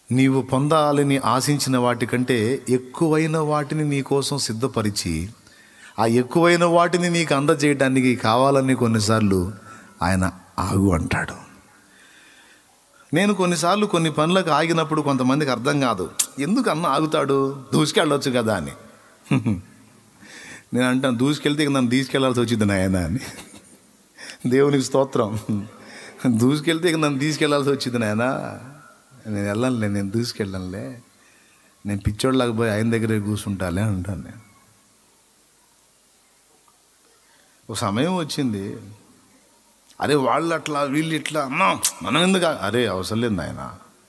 నీవు పొందాలని ఆశించిన వాటికంటే ఎక్కువైన వాటిని నీ కోసం సిద్ధపరిచి ఆ ఎక్కువైన వాటిని నీకు అందజేయడానికి కావాలని కొన్నిసార్లు ఆయన ఆగు అంటాడు నేను కొన్నిసార్లు కొన్ని పనులకు ఆగినప్పుడు కొంతమందికి అర్థం కాదు ఎందుకు అన్న ఆగుతాడు దూసుకెళ్ళొచ్చు కదా అని నేను అంటాను దూసుకెళ్తే ఇక నన్ను తీసుకెళ్లాల్సి వచ్చింది నాయన అని దేవునికి స్తోత్రం దూసుకెళ్తే ఇక నన్ను తీసుకెళ్లాల్సి వచ్చింది నాయన నేను వెళ్ళనులే నేను దూసుకెళ్ళనులే నేను పిచ్చోళ్ళకి పోయి ఆయన దగ్గరే కూర్చుంటాలే అంటాను నేను ఒక సమయం వచ్చింది అరే వాళ్ళు అట్లా వీళ్ళు ఇట్లా అమ్మా మనం ఎందుకు ఆ-" అరే అవసరం లేదు నాయన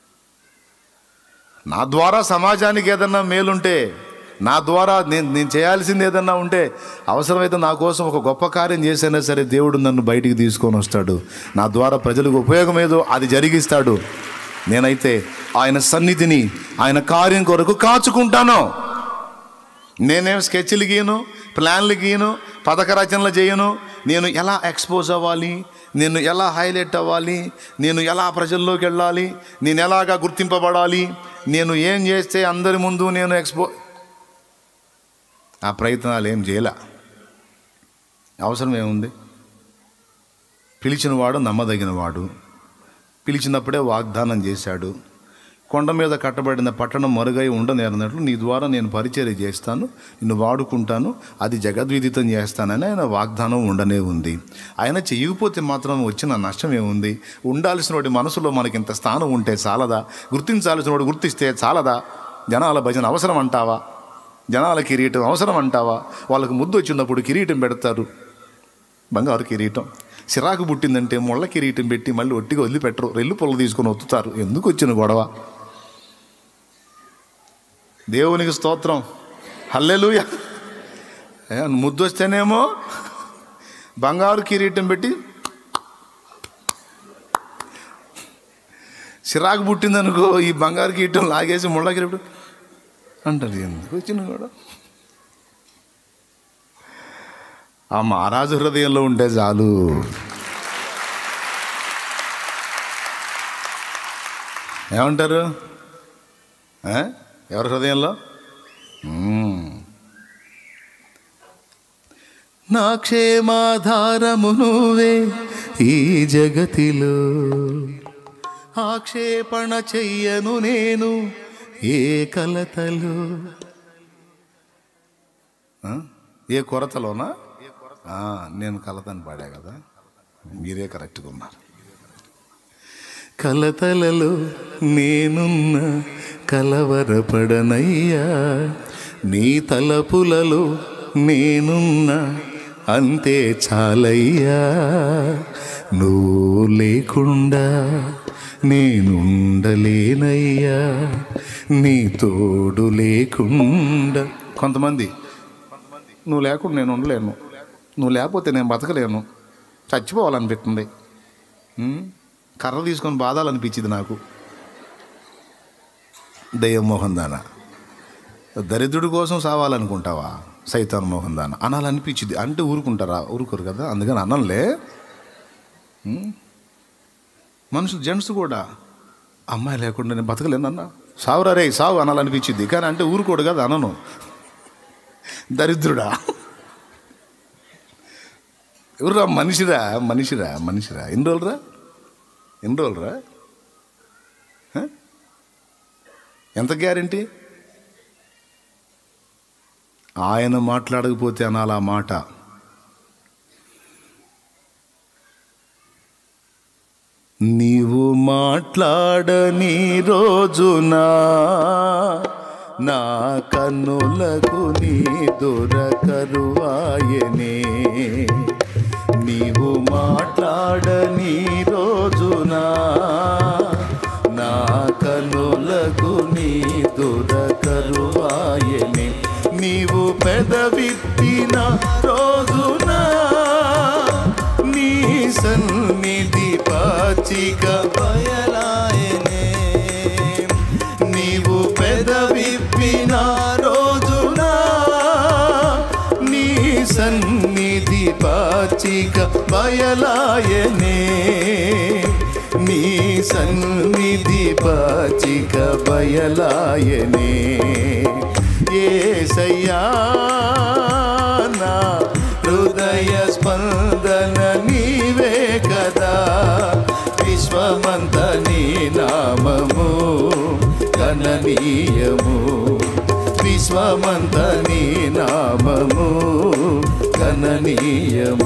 నా ద్వారా సమాజానికి ఏదన్నా మేలుంటే నా ద్వారా నేను నేను చేయాల్సింది ఏదన్నా ఉంటే అవసరమైతే నా కోసం ఒక గొప్ప కార్యం చేసైనా సరే దేవుడు నన్ను బయటికి తీసుకొని వస్తాడు నా ద్వారా ప్రజలకు ఉపయోగం ఏదో అది జరిగిస్తాడు నేనైతే ఆయన సన్నిధిని ఆయన కార్యం కొరకు కాచుకుంటాను నేనేం స్కెచ్లు గీయను ప్లాన్లు గీయను పథక రచనలు చేయను నేను ఎలా ఎక్స్పోజ్ అవ్వాలి నేను ఎలా హైలైట్ అవ్వాలి నేను ఎలా ప్రజల్లోకి వెళ్ళాలి నేను ఎలాగా గుర్తింపబడాలి నేను ఏం చేస్తే అందరి ముందు నేను ఎక్స్పో ఆ ప్రయత్నాలు ఏం చేయలే అవసరం ఏముంది పిలిచినవాడు నమ్మదగినవాడు పిలిచినప్పుడే వాగ్దానం చేశాడు కొండ మీద కట్టబడిన పట్టణం మరుగై ఉండనేరన్నట్లు నీ ద్వారా నేను పరిచర్య చేస్తాను నిన్ను వాడుకుంటాను అది జగద్విదితం చేస్తానని ఆయన వాగ్దానం ఉండనే ఉంది ఆయన చేయకపోతే మాత్రం వచ్చిన నష్టం ఏముంది ఉండాల్సిన వాడి మనసులో మనకి ఇంత స్థానం ఉంటే చాలదా గుర్తించాల్సిన వాడు గుర్తిస్తే చాలదా జనాల భజన అవసరం అంటావా జనాల కిరీటం అవసరం అంటావా వాళ్ళకు ముద్దు వచ్చినప్పుడు కిరీటం పెడతారు బంగారు కిరీటం సిరాకు పుట్టిందంటే ముళ్ళ కిరీటం పెట్టి మళ్ళీ ఒట్టిగా వదిలిపెట్టరు రెల్లు పొలం తీసుకొని ఒత్తుతారు ఎందుకు వచ్చిన గొడవ దేవునికి స్తోత్రం హల్లెలూయ ఏ, ముద్దు వస్తేనేమో బంగారు కిరీటం పెట్టి సిరాకు పుట్టిందనుకో ఈ బంగారు కిరీటం లాగేసి ముళ్ళ కిరీటం అంటారు ఎందుకు వచ్చిన గొడవ ఆ మహారాజు హృదయంలో ఉంటే చాలు ఏమంటారు ఆ? ఎవరి హృదయంలో మ్మ్. నా క్షేమాధారము నువ్వే ఈ జగతిలో ఆక్షేపణ చెయ్యను నేను ఏ కలతలు ఆ? ఏ కొరతలోనా ఆ, నేను కలతని పాడా కదా మీరే కరెక్ట్గా ఉన్నారు కలతలలో నేనున్న కలవరపడనయ్యా నీ తలపులలో నేనున్న అంతే చాలయ్యా నువ్వు లేకుండా నేనుండలేనయ్యా నీ తోడు లేకుండా కొంతమంది నువ్వు లేకుండా నేను ఉండలేను నువ్వు లేకపోతే నేను బతకలేను చచ్చిపోవాలనిపిస్తుంది ఉం? కర్ర తీసుకొని బాధాలనిపించింది నాకు దయ్యం మోహన్ దాన దరిద్రుడి కోసం సావాలనుకుంటావా సైతాన్ మోహన్ దాన అనాలనిపించింది అంటే ఊరుకుంటారా ఊరుకోరు కదా అందుకని అనంలే ఉం? మనుషులు జెంట్స్ కూడా అమ్మాయి లేకుండా నేను బతకలేనన్నా సావురా రే సావు అనాలనిపించింది కానీ అంటే ఊరుకోడు కదా అనను దరిద్రుడా ఎవర్రా మనిషిరా మనిషిరా మనిషిరా ఎన్ని రోజులరా ఎన్ని రోజులరా హ? ఎంత గ్యారంటీ ఆయన మాట్లాడకపోతే అనాలి ఆ మాట నీవు మాట్లాడని రోజునా నా కన్నులకు నీ దొరకరువాయనే నీవు మాట్లాడని రోజునా నా కన్నులకు నీ దొరకరువాయనే నీవు పెదవిప్పిన రోజునా నీ సన్నిధి పాచిక బయలాయనే నీవు పెదవిప్పిన రోజున నీ సన్నిధి పాచిక బయలాయనే నీ సన్నిధి పచ్చిక బయలాయనే ఏసయ్యా నా హృదయ స్పందన నీవే కదా విశ్వమంత నీ నామము గణనీయము విశ్వమంత నీ నామము గణనీయము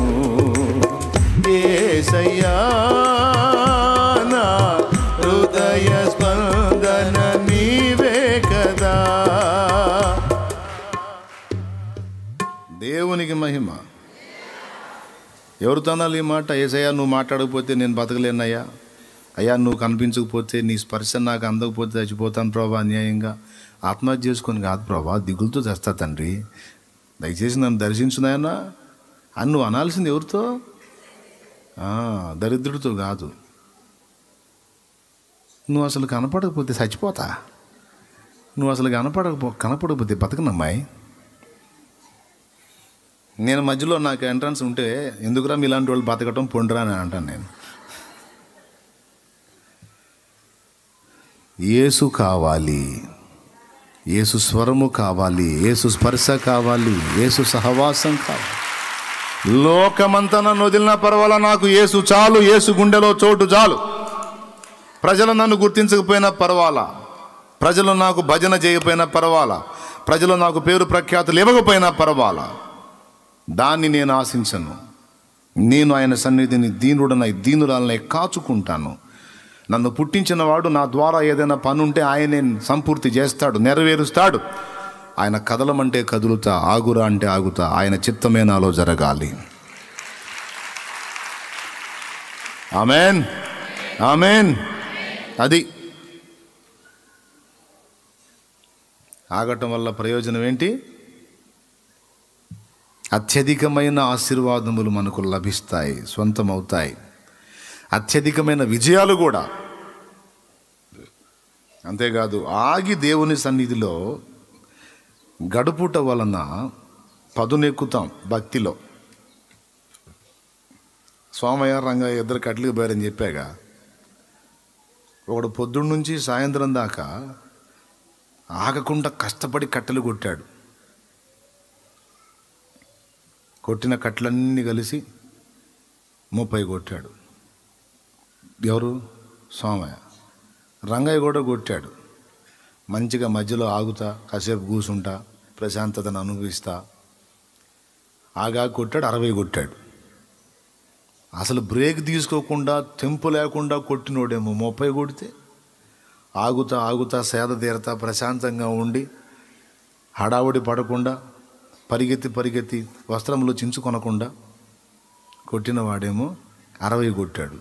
ఏసయ్యా నా హృదయ స్పందన నీవే కదా దేవునికి మహిమ ఎవరితో అనాలి ఈ మాట ఏసయ్యా నువ్వు మాట్లాడకపోతే నేను బతకలేనయ్యా అయ్యా నువ్వు కనిపించకపోతే నీ స్పర్శ నాకు అందకపోతే చచ్చిపోతాను ప్రభా అన్యాయంగా ఆత్మహత్య చేసుకొని కాదు ప్రభా దిగులతో చేస్తా తండ్రి దయచేసి నన్ను దర్శించునాయనా అని నువ్వు అనాల్సింది ఎవరితో ఆ, దరిద్రుడితో కాదు నువ్వు అసలు కనపడకపోతే చచ్చిపోతా నువ్వు అసలు కనపడకపో కనపడకపోతే బతకనమ్మాయి నేను మధ్యలో నాకు ఎంట్రన్స్ ఉంటే ఎందుకురా మీలాంటి వాళ్ళు బతకటం పొండిరా అని అంటాను నేను యేసు కావాలి యేసు స్వరము కావాలి యేసు స్పర్శ కావాలి యేసు సహవాసం కావాలి లోకమంతా నన్ను వదిలిన పర్వాలా నాకు యేసు చాలు యేసు గుండెలో చోటు చాలు ప్రజలు నన్ను గుర్తించకపోయినా పర్వాలా ప్రజలు నాకు భజన చేయకపోయినా పర్వాలా ప్రజలు నాకు పేరు ప్రఖ్యాతులు ఇవ్వకపోయినా పర్వాలా దాన్ని నేను ఆశించను నేను ఆయన సన్నిధిని దీనుడనై దీనురాలనై కాచుకుంటాను నన్ను పుట్టించిన వాడు నా ద్వారా ఏదైనా పని ఉంటే ఆయనే సంపూర్తి చేస్తాడు నెరవేరుస్తాడు ఆయన కదలమంటే కదులుతా ఆగురా అంటే ఆగుతా ఆయన చిత్తమే నాలో జరగాలి ఆమెన్ ఆమెన్ అది ఆగటం వల్ల ప్రయోజనం ఏంటి అత్యధికమైన ఆశీర్వాదములు మనకు లభిస్తాయి సొంతమవుతాయి అత్యధికమైన విజయాలు కూడా అంతేకాదు ఆగి దేవుని సన్నిధిలో గడుపుట వలన పదునెక్కుతాం భక్తిలో సోమయ్య రంగయ్య ఇద్దరు కట్లకి పోయారని చెప్పాగా ఒకడు పొద్దున్న నుంచి సాయంత్రం దాకా ఆగకుండా కష్టపడి కట్టెలు కొట్టాడు కొట్టిన కట్టలన్నీ కలిసి ముప్పై కొట్టాడు ఎవరు సోమయ్య రంగయ్య కూడా కొట్టాడు మంచిగా మధ్యలో ఆగుతా కాసేపు కూసుంటా ప్రశాంతతను అనుభవిస్తా ఆగా కొట్టాడు అరవై కొట్టాడు అసలు బ్రేక్ తీసుకోకుండా తెంపు లేకుండా కొట్టినోడేమో ముప్పై కొడితే ఆగుతా ఆగుతా సేద తీరతా ప్రశాంతంగా ఉండి హడావుడి పడకుండా పరిగెత్తి పరిగెత్తి వస్త్రములు చించుకొనకుండా కొట్టిన వాడేమో అరవై కొట్టాడు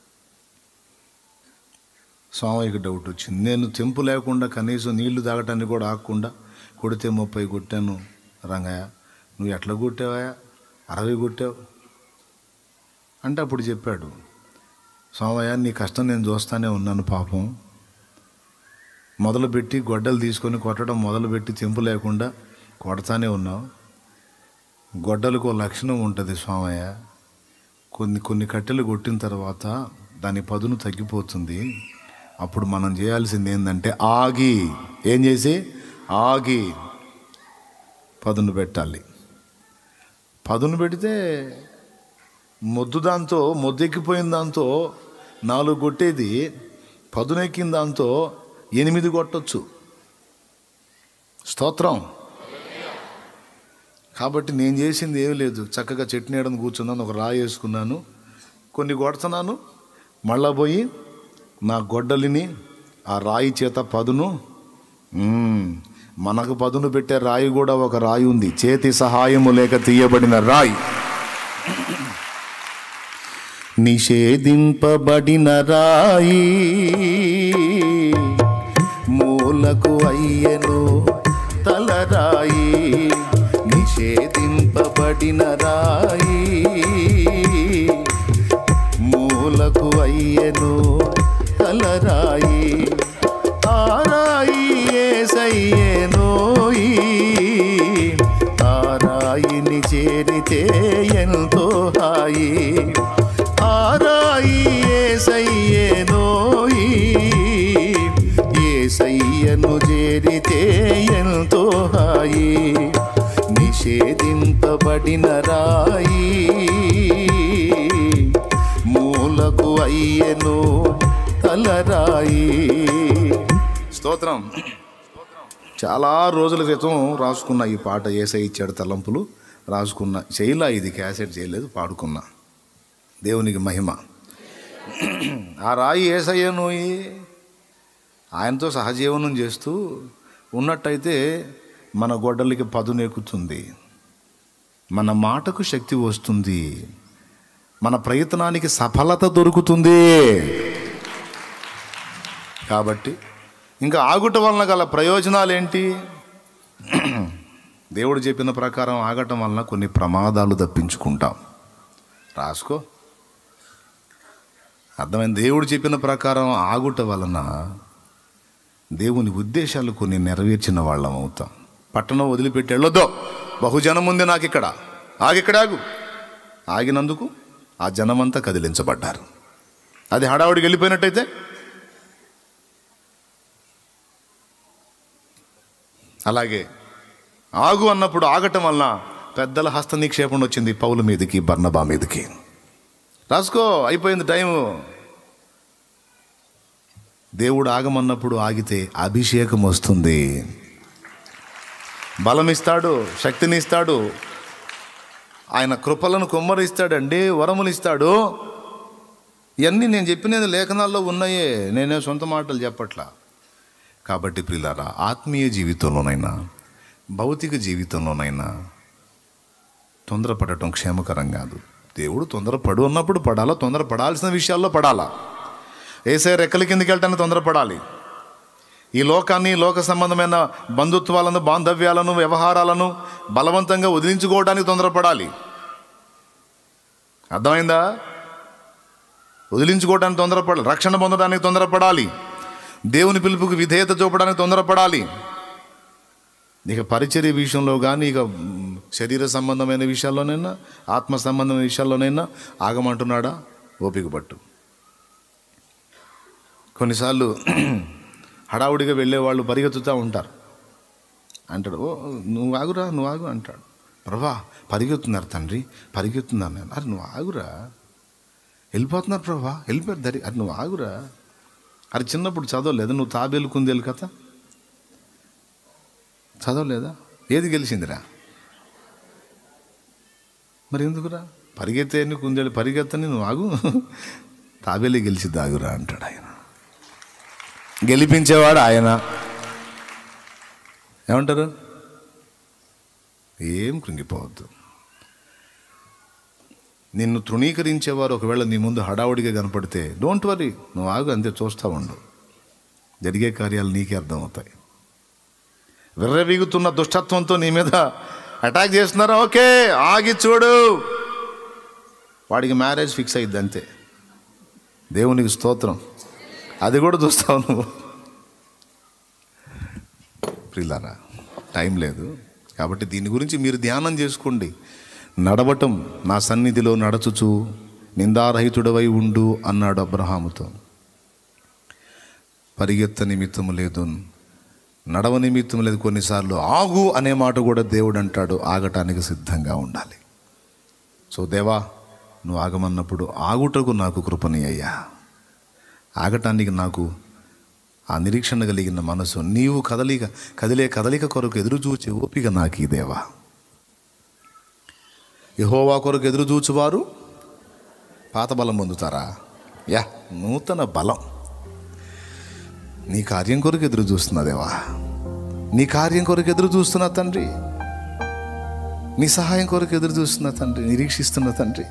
స్వామికి డౌట్ వచ్చింది నేను తెంపు లేకుండా కనీసం నీళ్లు తాగటానికి కూడా ఆగకుండా కొడితే ముప్పై కొట్టాను రంగయ్య నువ్వు ఎట్లా కొట్టావా అరవై కొట్టావు అంటే అప్పుడు చెప్పాడు సోమయ్య నీ కష్టం నేను చూస్తానే ఉన్నాను పాపం మొదలుపెట్టి గొడ్డలు తీసుకొని కొట్టడం మొదలుపెట్టి తెంపు లేకుండా కొడతానే ఉన్నావు గొడ్డలకు ఒక లక్షణం ఉంటుంది స్వామయ్య కొన్ని కొన్ని కట్టెలు కొట్టిన తర్వాత దాని పదును తగ్గిపోతుంది అప్పుడు మనం చేయాల్సింది ఏంటంటే ఆగి ఏం చేసి ఆగి పదును పెట్టాలి పదును పెడితే మొద్దు దాంతో మొద్దెక్కిపోయిన దాంతో నాలుగు కొట్టేది పదునెక్కిన దాంతో ఎనిమిది కొట్టొచ్చు స్తోత్రం కాబట్టి నేను చేసింది ఏమీ లేదు చక్కగా చెట్టు నీడను కూర్చున్నాను ఒక రాయి వేసుకున్నాను కొన్ని కొడుతున్నాను మళ్ళా పోయి నా గొడ్డలిని ఆ రాయి చేత పదును మ్మ్, మనకు పదును పెట్టే రాయి కూడా ఒక రాయి ఉంది చేతి సహాయము లేక తీయబడిన రాయి నిషేధింపబడిన రాయి మూలకు అయ్యను తలరాయి నిషేధింపబడిన రాయి మూలకు అయ్యను తలరాయి ఆరాయి ఏసయ్యేనోయి ఆరాయిని చేరితే ఎంతో హాయి ఆరాయి ఏసయ్యేనోయి ఏసయ్యను చేరితే ఎంతో హాయి నిషేధింపబడిన రాయి మూలకు అయ్యను తలరాయి స్తోత్రం చాలా రోజుల క్రితం రాసుకున్న ఈ పాట ఏసై ఇచ్చాడు తలంపులు రాసుకున్న చేయలా ఇది క్యాసెట్ చేయలేదు పాడుకున్నా దేవునికి మహిమ ఆ రాయి ఏసయ్యను ఆయనతో సహజీవనం చేస్తూ ఉన్నట్టయితే మన గొడ్డలికి పదునెక్కుతుంది మన మాటకు శక్తి వస్తుంది మన ప్రయత్నానికి సఫలత దొరుకుతుంది కాబట్టి ఇంకా ఆగుట వలన గల ప్రయోజనాలు ఏంటి దేవుడు చెప్పిన ప్రకారం ఆగటం వలన కొన్ని ప్రమాదాలు తప్పించుకుంటాం రాసుకో అర్థమైంది దేవుడు చెప్పిన ప్రకారం ఆగుట వలన దేవుని ఉద్దేశాలు కొన్ని నెరవేర్చిన వాళ్ళం అవుతాం పట్టణం వదిలిపెట్టి వెళ్ళొద్దు బహుజనం ఉంది నాకు ఇక్కడ ఆగిక్కడ ఆగు ఆగినందుకు ఆ జనమంతా కదిలించబడ్డారు అది హడావుడికి వెళ్ళిపోయినట్టయితే అలాగే ఆగు అన్నప్పుడు ఆగటం వలన పెద్దల హస్త నిక్షేపణ వచ్చింది పౌల మీదకి బర్ణబా మీదకి రాసుకో అయిపోయింది టైము దేవుడు ఆగమన్నప్పుడు ఆగితే అభిషేకం వస్తుంది బలం ఇస్తాడు శక్తిని ఇస్తాడు ఆయన కృపలను కుమ్మరిస్తాడండి వరములు ఇస్తాడు ఇవన్నీ నేను చెప్పినది లేఖనాల్లో ఉన్నాయే నేనే సొంత మాటలు చెప్పట్లా కాబట్టి ప్రిలారా ఆత్మీయ జీవితంలోనైనా భౌతిక జీవితంలోనైనా తొందరపడటం క్షేమకరం కాదు దేవుడు తొందరపడు అన్నప్పుడు పడాలా తొందరపడాల్సిన విషయాల్లో పడాలా ఏసే రెక్కల కిందకి వెళ్ళటానికి తొందరపడాలి ఈ లోకాన్ని లోక సంబంధమైన బంధుత్వాలను బాంధవ్యాలను వ్యవహారాలను బలవంతంగా వదిలించుకోవడానికి తొందరపడాలి అర్థమైందా వదిలించుకోవడానికి తొందరపడాలి రక్షణ పొందడానికి తొందరపడాలి దేవుని పిలుపుకి విధేయత చూపడానికి తొందరపడాలి ఇక పరిచర్య విషయంలో కానీ ఇక మ్, శరీర సంబంధమైన విషయాల్లోనైనా ఆత్మ సంబంధమైన విషయాల్లోనైనా ఆగమంటున్నాడా ఓపిక పట్టు కొన్నిసార్లు హడావుడిగా వెళ్ళేవాళ్ళు పరిగెత్తుతూ ఉంటారు అంటాడు ఓ నువ్వు ఆగురా నువ్వు ఆగు అంటాడు ప్రభా పరిగెత్తున్నారు తండ్రి పరిగెత్తున్నారు నేను అరే నువ్వు ఆగురా వెళ్ళిపోతున్నారు ప్రభా వెళ్ళిపోయారు దరి అరే నువ్వు ఆగురా అరే చిన్నప్పుడు చదవలేదు నువ్వు తాబేలు కుందేలు కథ చదవలేదా ఏది గెలిచిందిరా మరి ఎందుకురా పరిగెత్తేని కుందేలు పరిగెత్తని నువ్వు ఆగు తాబేలి గెలిచిద్ది ఆగురా అంటాడు ఆయన గెలిపించేవాడు ఆయన ఏమంటారు ఏం కృంగిపోవద్దు నిన్ను తృణీకరించేవారు ఒకవేళ నీ ముందు హడావుడిగా కనపడితే డోంట్ వరీ నువ్వు ఆగు అంతే చూస్తూ ఉండు జరిగే కార్యాలు నీకే అర్థమవుతాయి విర్రవీగుతున్న దుష్టత్వంతో నీ మీద అటాక్ చేస్తున్నారా ఓకే ఆగి చూడు వాడికి మ్యారేజ్ ఫిక్స్ అయ్యిద్ది అంతే దేవునికి స్తోత్రం అది కూడా చూస్తావు నువ్వు ప్రిల్లారా టైం లేదు కాబట్టి దీని గురించి మీరు ధ్యానం చేసుకోండి నడవటం నా సన్నిధిలో నడచుచు నిందారహితుడవై ఉండు అన్నాడు అబ్రహాముతో పరిగెత్త నిమిత్తము లేదు నడవ నిమిత్తం లేదు కొన్నిసార్లు ఆగు అనే మాట కూడా దేవుడు అంటాడు ఆగటానికి సిద్ధంగా ఉండాలి సో దేవా నువ్వు ఆగమన్నప్పుడు ఆగుటకు నాకు కృపని అయ్యా ఆగటానికి నాకు ఆ నిరీక్షణ కలిగిన మనసు నీవు కదలిక కదిలే కదలిక కొరకు ఎదురు చూచే ఓపిక నాకు ఈ దేవా యహోవా కొరకు ఎదురు చూచువారు పాత బలం పొందుతారా యా నూతన బలం నీ కార్యం కొరకు ఎదురు చూస్తున్నా దేవా నీ కార్యం కొరకు ఎదురు చూస్తున్నా తండ్రి నీ సహాయం కొరకు ఎదురు చూస్తున్నా తండ్రి నిరీక్షిస్తున్నా తండ్రి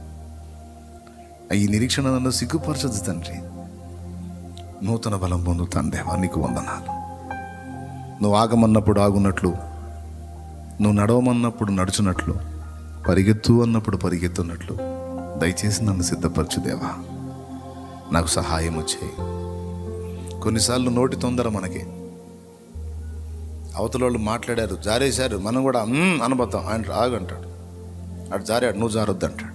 ఈ నిరీక్షణ నన్ను సిగ్గుపరచదు తండ్రి నూతన బలం పొందుతాను దేవా నీకు వందనాలు నువ్వు ఆగమన్నప్పుడు ఆగున్నట్లు నువ్వు నడవమన్నప్పుడు నడుచున్నట్లు పరిగెత్తు అన్నప్పుడు పరిగెత్తున్నట్లు దయచేసి నన్ను సిద్ధపరచు దేవా నాకు సహాయం వచ్చేయి కొన్నిసార్లు నోటి తొందర మనకి అవతల వాళ్ళు మాట్లాడారు జారేశారు మనం కూడా "మ్మ్" అనబోతాం ఆయన ఆగు అంటాడు అటు జారాడు నువ్వు జారొద్దు అంటాడు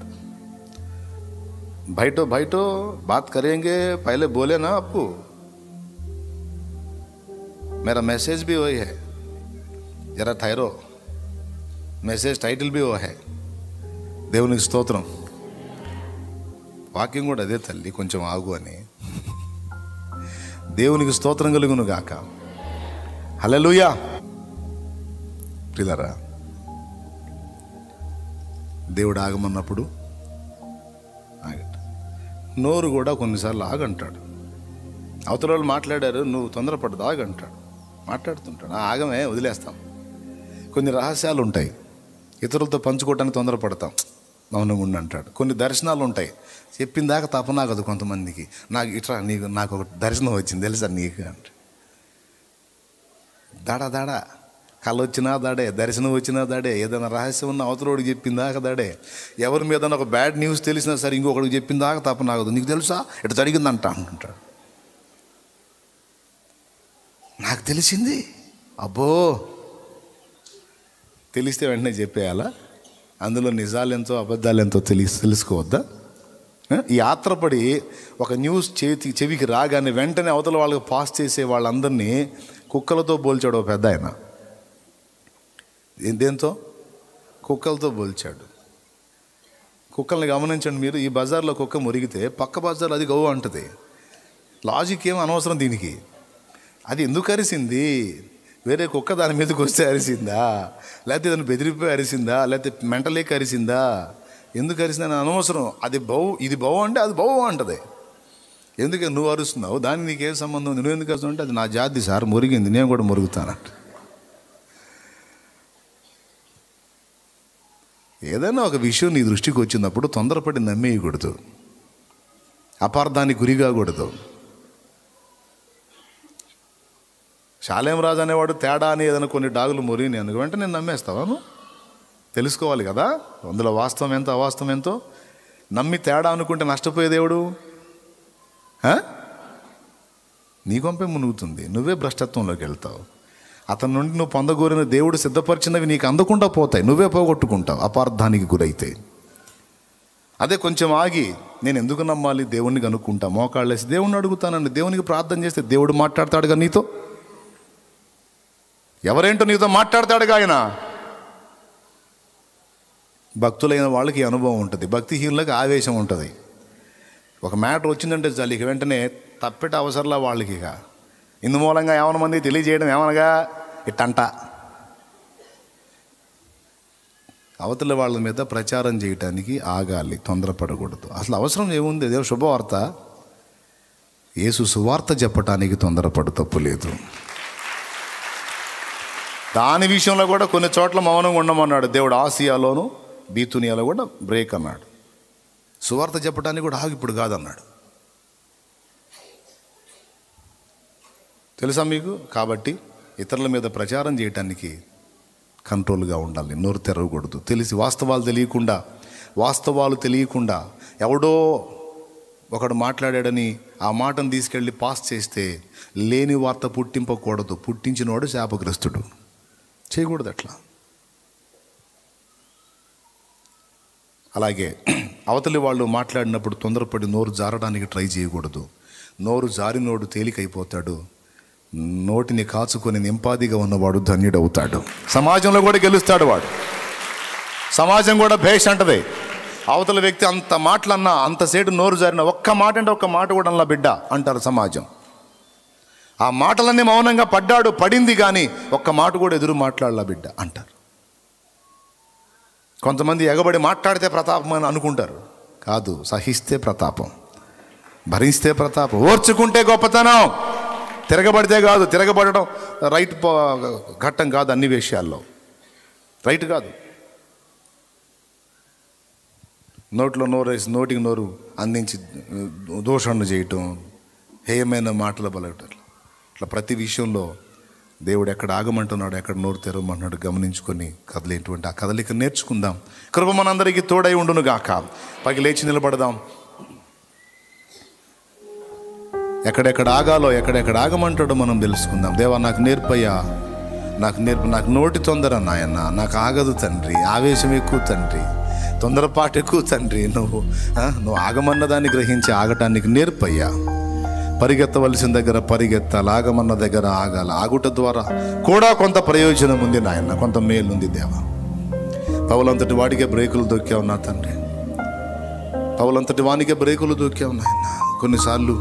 బయట బయట బాత్ కరేంగే పైలే బోలేనా అప్పు मेरा मैसेज भी वही है जरा ठहरो మెసేజ్ టైటిల్ బి ఓ హే దేవునికి స్తోత్రం వాక్యం కూడా అదే తల్లి కొంచెం ఆగు అని దేవునికి స్తోత్రం కలుగును గాక హల్లెలూయా ప్రిలరా దేవుడు ఆగమన్నప్పుడు ఆగట నోరు కూడా కొన్నిసార్లు ఆగంటాడు అవతల వాళ్ళు మాట్లాడారు నువ్వు తొందరపడదు ఆగంటాడు మాట్లాడుతుంటాడు "ఆ, ఆగమే వదిలేస్తాం కొన్ని రహస్యాలు ఉంటాయి ఇతరులతో పంచుకోవడానికి తొందరపడతాం మౌనంగా ఉండి అంటాడు కొన్ని దర్శనాలు ఉంటాయి చెప్పిన దాకా తపనాగదు కొంతమందికి నాకు ఇట్లా నీకు నాకు ఒక దర్శనం వచ్చింది తెలుసా నీకు అంట దాడా దాడా కళ వచ్చినా దాడే దర్శనం వచ్చినా దాడే ఏదైనా రహస్యం ఉన్న అవతలోడికి చెప్పిన దాకా దాడే ఎవరి మీద ఒక బ్యాడ్ న్యూస్ తెలిసినా సరే ఇంకొకడికి చెప్పిన దాకా తపనాగదు నీకు తెలుసా ఇటు జరిగిందంట అంటుంటాడు నాకు తెలిసింది అబ్బో తెలిస్తే వెంటనే చెప్పేయాలా అందులో నిజాలు ఎంతో అబద్ధాలు ఎంతో తెలిసి తెలుసుకోవద్దా ఆ? ఈ ఆత్రపడి ఒక న్యూస్ చేతి చెవికి రాగానే వెంటనే అవతల వాళ్ళకి పాస్ చేసే వాళ్ళందరినీ కుక్కలతో పోల్చాడు ఒక పెద్ద ఆయన ఏ- దేంతో కుక్కలతో పోల్చాడు కుక్కల్ని గమనించండి మీరు ఈ బజార్లో కుక్క మురిగితే పక్క బజార్ అది గవ్వ అంటది లాజిక్ ఏం అనవసరం దీనికి అది ఎందుకు అరిసింది వేరే కుక్క దాని మీదకి వస్తే అరిసిందా లేకపోతే దాన్ని బెదిరిపోయి అరిసిందా లేకపోతే మెంటలేక అరిసిందా ఎందుకు అరిసిందని అనవసరం అది బౌ ఇది బౌ అంటే అది బౌ అంటది ఎందుకు నువ్వు అరుస్తున్నావు దానికి నీకేం సంబంధం ఉంది నువ్వు ఎందుకు అరుస్తున్నావు అంటే అది నా జాతి సార్ మురిగింది నేను కూడా మురుగుతానంట ఏదైనా ఒక విషయం నీ దృష్టికి వచ్చినప్పుడు తొందరపడి నమ్మేయకూడదు అపార్థానికి గురి కాకూడదు శాలేం రాజు అనేవాడు తేడా అని ఏదైనా కొన్ని డాగులు మురిని అనుకు వెంటనే నేను నమ్మేస్తావా నువ్వు? తెలుసుకోవాలి కదా అందులో వాస్తవం ఎంత అవాస్తవం ఎంతో నమ్మి తేడా అనుకుంటే నష్టపోయే దేవుడు ఆ? నీ కొంపే మునుగుతుంది నువ్వే భ్రష్టత్వంలోకి వెళ్తావు అతని నుండి నువ్వు పొందగోరిన దేవుడు సిద్ధపరిచినవి నీకు అందకుండా పోతాయి నువ్వే పోగొట్టుకుంటావు అపార్థానికి గురైతే అదే కొంచెం ఆగి నేను ఎందుకు నమ్మాలి దేవుణ్ణి కనుక్కుంటా మోకాళ్ళేసి దేవుణ్ణి అడుగుతానండి దేవునికి ప్రార్థన చేస్తే దేవుడు మాట్లాడతాడుగా నీతో ఎవరేంటో నీతో మాట్లాడతాడుగా ఆయన భక్తులైన వాళ్ళకి ఈ అనుభవం ఉంటుంది భక్తిహీనులకు ఆవేశం ఉంటుంది ఒక మ్యాటర్ వచ్చిందంటే చాలు ఇక వెంటనే తప్పెట అవసరంలా వాళ్ళకి ఇక ఇందు మూలంగా ఏమైనా మంది తెలియజేయడం ఏమనగా ఇట్టంట అవతల వాళ్ళ మీద ప్రచారం చేయటానికి ఆగాలి తొందరపడకూడదు అసలు అవసరం ఏముంది అదే శుభవార్త యేసు సువార్త చెప్పటానికి తొందరపడు తప్పు లేదు దాని విషయంలో కూడా కొన్ని చోట్ల మౌనంగా ఉండమన్నాడు దేవుడు ఆసియాలోను బీతునియాలో కూడా బ్రేక్ అన్నాడు సువార్త చెప్పడానికి కూడా ఆగు ఇప్పుడు కాదన్నాడు తెలుసా మీకు కాబట్టి ఇతరుల మీద ప్రచారం చేయటానికి కంట్రోల్గా ఉండాలి నోరు తెరవకూడదు తెలిసి వాస్తవాలు తెలియకుండా వాస్తవాలు తెలియకుండా ఎవడో ఒకడు మాట్లాడాడని ఆ మాటను తీసుకెళ్ళి పాస్ చేస్తే లేని వార్త పుట్టింపకూడదు పుట్టించినవాడు శాపగ్రస్తుడు చేయకూడదు అట్లా అలాగే అవతలి వాళ్ళు మాట్లాడినప్పుడు తొందరపడి నోరు జారడానికి ట్రై చేయకూడదు నోరు జారినోడు తేలికైపోతాడు నోటిని కాచుకొని నింపాదిగా ఉన్నవాడు ధన్యుడవుతాడు సమాజంలో కూడా గెలుస్తాడు వాడు సమాజం కూడా భేష్ అంటది అవతల వ్యక్తి అంత మాటలన్నా అంతసేటు నోరు జారిన ఒక్క మాట అంటే ఒక్క మాట కూడా అలా బిడ్డ అంటారు సమాజం ఆ మాటలన్నీ మౌనంగా పడ్డాడు పడింది కానీ ఒక్క మాట కూడా ఎదురు మాట్లాడలా బిడ్డ అంటారు కొంతమంది ఎగబడి మాట్లాడితే ప్రతాపం అని అనుకుంటారు కాదు సహిస్తే ప్రతాపం భరిస్తే ప్రతాపం ఓర్చుకుంటే గొప్పతనం తిరగబడితే కాదు తిరగబడడం రైట్ పో- ఘట్టం కాదు అన్ని విషయాల్లో రైట్ కాదు నోట్లో నోరు వేసి నోటికి నోరు అందించి దోషణ చేయటం హేయమైన మాటలు పలకటం ఇట్లా ప్రతి విషయంలో దేవుడు ఎక్కడ ఆగమంటున్నాడు ఎక్కడ నోరు తెరవమంటున్నాడు గమనించుకొని కదలేటువంటి ఆ కదలిక నేర్చుకుందాం కృప మనందరికీ తోడై ఉండును గాక పైకి లేచి నిలబడదాం ఎక్కడెక్కడ ఆగాలో ఎక్కడెక్కడ ఆగమంటాడో మనం తెలుసుకుందాం దేవా నాకు నేర్పయ్యా నాకు నేర్పు నాకు నోటి తొందర నాయన్న నాకు ఆగదు తండ్రి ఆవేశం ఎక్కువ తండ్రి తొందరపాటు ఎక్కువ తండ్రి నువ్వు ఆ, నువ్వు ఆగమన్న దాన్ని గ్రహించి ఆగటానికి నేర్పయ్యా పరిగెత్తవలసిన దగ్గర పరిగెత్తాలి ఆగమన్న దగ్గర ఆగాలి ఆగుట ద్వారా కూడా కొంత ప్రయోజనం ఉంది నాయన కొంత మేలు ఉంది దేవా పౌలంతటి వాడికే బ్రేకులు దొక్కావు నా తండ్రి పౌలంతటి వానికే బ్రేకులు దొక్కావు నాయన కొన్నిసార్లు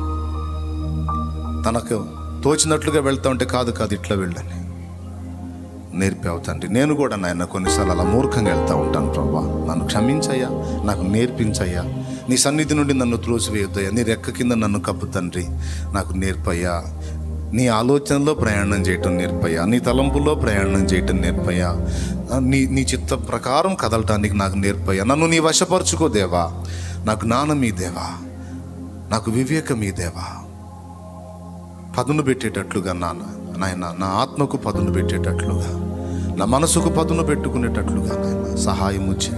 తనకు తోచినట్లుగా వెళ్తా ఉంటే కాదు కాదు ఇట్లా వెళ్ళని నేర్పావు తండ్రి నేను కూడా నాయన కొన్నిసార్లు అలా మూర్ఖంగా వెళ్తా ఉంటాను ప్రభా నన్ను క్షమించయ్యా నాకు నేర్పించయ్యా నీ సన్నిధి నుండి నన్ను త్రోసివేయొద్దయ్యా నీ రెక్క కింద నన్ను కప్పు తండ్రి నాకు నేర్పయ్యా నీ ఆలోచనలో ప్రయాణం చేయటం నేర్పయ్యా నీ తలంపులో ప్రయాణం చేయటం నేర్పయ్యా నీ నీ చిత్త ప్రకారం కదలటానికి నాకు నేర్పయ్యా నన్ను నీ వశపరుచుకో దేవా నాకు జ్ఞానం ఈ దేవా నాకు వివేకం ఈ దేవా పదును పెట్టేటట్లుగా నాన్న నాయన నా ఆత్మకు పదును పెట్టేటట్లుగా నా మనసుకు పదును పెట్టుకునేటట్లుగా నాయన సహాయం వచ్చి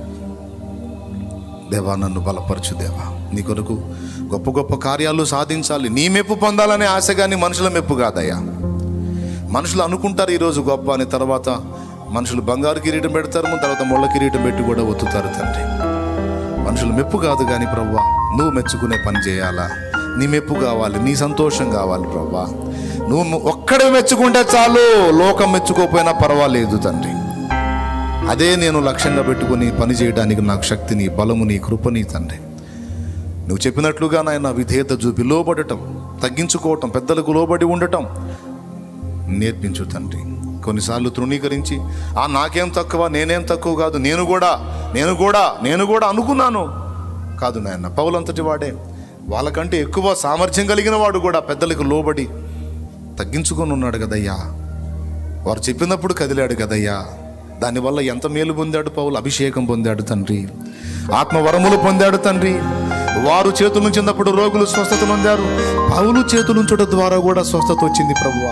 దేవా నన్ను బలపరచు దేవా నీ కొరకు గొప్ప గొప్ప కార్యాలు సాధించాలి నీ మెప్పు పొందాలనే ఆశ కానీ మనుషుల మెప్పు కాదయ్యా మనుషులు అనుకుంటారు ఈరోజు గొప్ప అని తర్వాత మనుషులు బంగారు కిరీటం పెడతారు తర్వాత ముళ్ళ కిరీటం పెట్టి కూడా ఒత్తుతారు తండ్రి మనుషులు మెప్పు కాదు కానీ ప్రవ్వా నువ్వు మెచ్చుకునే పని చేయాలా నీ మెప్పు కావాలి నీ సంతోషం కావాలి ప్రవ్వా నువ్వు ఒక్కడే మెచ్చుకుంటే చాలు లోకం మెచ్చుకోకపోయినా పర్వాలేదు తండ్రి అదే నేను లక్ష్యంగా పెట్టుకుని పని చేయడానికి నాకు శక్తిని బలముని కృపని తండ్రి నువ్వు చెప్పినట్లుగా నాయన విధేయత చూపి లోబడటం తగ్గించుకోవటం పెద్దలకు లోబడి ఉండటం నేర్పించు తండ్రి కొన్నిసార్లు తృణీకరించి ఆ నాకేం తక్కువ నేనేం తక్కువ కాదు నేను కూడా నేను కూడా నేను కూడా అనుకున్నాను కాదు నాయన పౌలంతటి వాడే వాళ్ళకంటే ఎక్కువ సామర్థ్యం కలిగిన వాడు కూడా పెద్దలకు లోబడి తగ్గించుకొని ఉన్నాడు కదయ్యా వారు చెప్పినప్పుడు కదిలాడు కదయ్యా దానివల్ల ఎంత మేలు పొందాడు పౌలు అభిషేకం పొందాడు తండ్రి ఆత్మవరములు పొందాడు తండ్రి వారు చేతుల నుంచినప్పుడు రోగులు స్వస్థత పొందారు పౌలు చేతులుంచడం ద్వారా కూడా స్వస్థత వచ్చింది ప్రభువా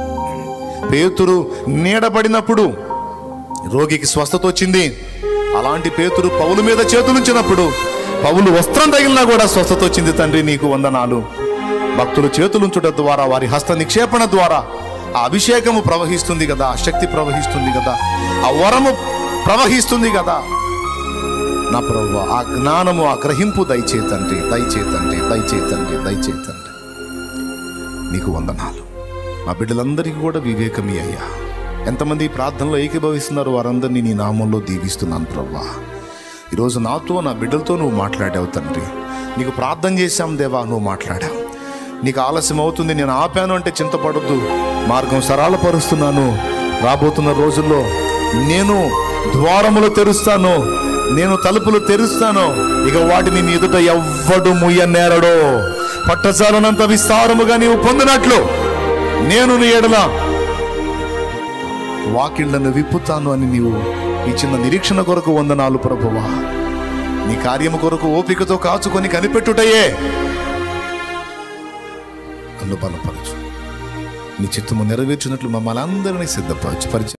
పేతురు నీడబడినప్పుడు రోగికి స్వస్థత వచ్చింది అలాంటి పేతురు పౌలు మీద చేతులుంచినప్పుడు పౌలు వస్త్రం తగిలినా కూడా స్వస్థత వచ్చింది తండ్రి నీకు వందనాలు భక్తులు చేతులుంచుట ద్వారా వారి హస్త నిక్షేపణ ద్వారా ఆ అభిషేకము ప్రవహిస్తుంది కదా ఆ శక్తి ప్రవహిస్తుంది కదా ఆ వరము ప్రవహిస్తుంది కదా నా ప్రభు ఆ జ్ఞానము ఆ గ్రహింపు దయచేతండి దయచేతండి దయచేతండి దయచేతండి నీకు వందనాలు మా బిడ్డలందరికీ కూడా వివేకమే అయ్యా ఎంతమంది ఈ ప్రార్థనలో ఏకీభవిస్తున్నారు వారందరినీ నీ నామంలో దీవిస్తున్నాను ప్రభా ఈరోజు నాతో నా బిడ్డలతో నువ్వు మాట్లాడావు తండ్రి నీకు ప్రార్థన చేశాం దేవా నువ్వు మాట్లాడావు నీకు ఆలస్యం అవుతుంది నేను ఆపాను అంటే చింతపడద్దు మార్గం సరళపరుస్తున్నాను రాబోతున్న రోజుల్లో నేను ద్వారములు తెరుస్తాను నేను తలుపులు తెరుస్తాను ఇక వాటిని నీ ఎదుట ఎవ్వడు ముయ్య నేరడో పట్టచాలనంత విస్తారముగా నీవు పొందినట్లు నేను నీ ఎడల వాకిళ్లను విప్పుతాను అని నీవు ఇచ్చిన నిరీక్షణ కొరకు వందనాలు ప్రభువా నీ కార్యము కొరకు ఓపికతో కాచుకొని కనిపెట్టుటయే నన్ను బలపరచు నీ చిత్తము నెరవేర్చినట్లు మమ్మల్ని అందరినీ సిద్ధపరచు పరిచయం